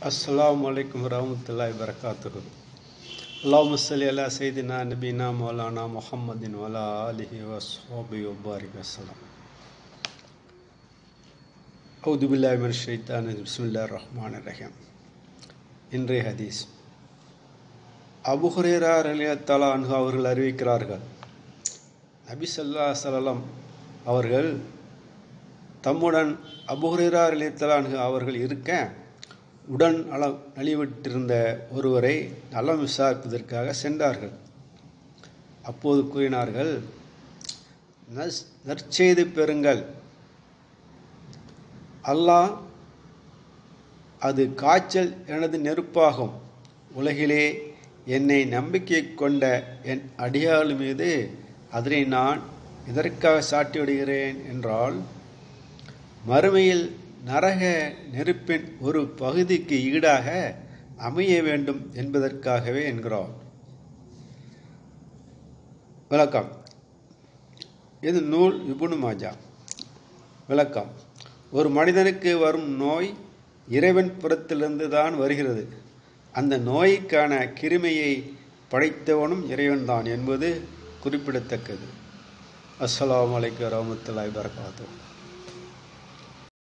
அஸ்ஸலாமு அலைக்கும் வரமத்துல்லாஹி வரகாத்துஹு அல்லாஹும்ம ஸல்லி அலா சைதினா நபீனா மௌலானா முஹம்மதின் வலா ஆலிஹி வஸ்ஹாபி வபாரிக் வஸலாம் அவுது பில்லாஹி மினஷ் ஷைத்தானிர் பிஸ்மில்லாஹிர் ரஹ்மானிர் ரஹீம் இன்றைய ஹதீஸ் அபு ஹுரேரா ரலியல்லாஹு அன்ஹு அவர்கள் அறிவிக்கிறார்கள் நபி ஸல்லல்லாஹு அலைஹி வஸல்லம் அவர்கள் தம்முடன் அபுஹுரேரா ரலியல்லாஹு அவர்கள் இருக்க உடன் நல நலிவிட்டிருந்த ஒருவரை நலம் விசாரிப்பதற்காக சென்றார்கள் அப்போது கூறினார்கள் நஸ் நற்செய்தி பெறுங்கள் அல்லாஹ் அது காய்ச்சல் எனது நெருப்பாகும் உலகிலே என்னை நம்பிக்கை கொண்ட என் அடியாள் மீது அதனை நான் இதற்காக சாட்டி விடுகிறேன் என்றால் மறுமையில் நரக நெருப்பின் ஒரு பகுதிக்கு ஈடாக அமைய வேண்டும் என்பதற்காகவே என்கிறார் விளக்கம் இது நூல் இபுனு மாஜா விளக்கம் ஒரு மனிதனுக்கு வரும் நோய் இறைவன் புறத்திலிருந்து தான் வருகிறது அந்த நோய்க்கான கிருமையை படைத்தவனும் இறைவன்தான் என்பது குறிப்பிடத்தக்கது அஸ்லாம் வலைக்கம் வரமத்துல்லாய் வரகாத்தூ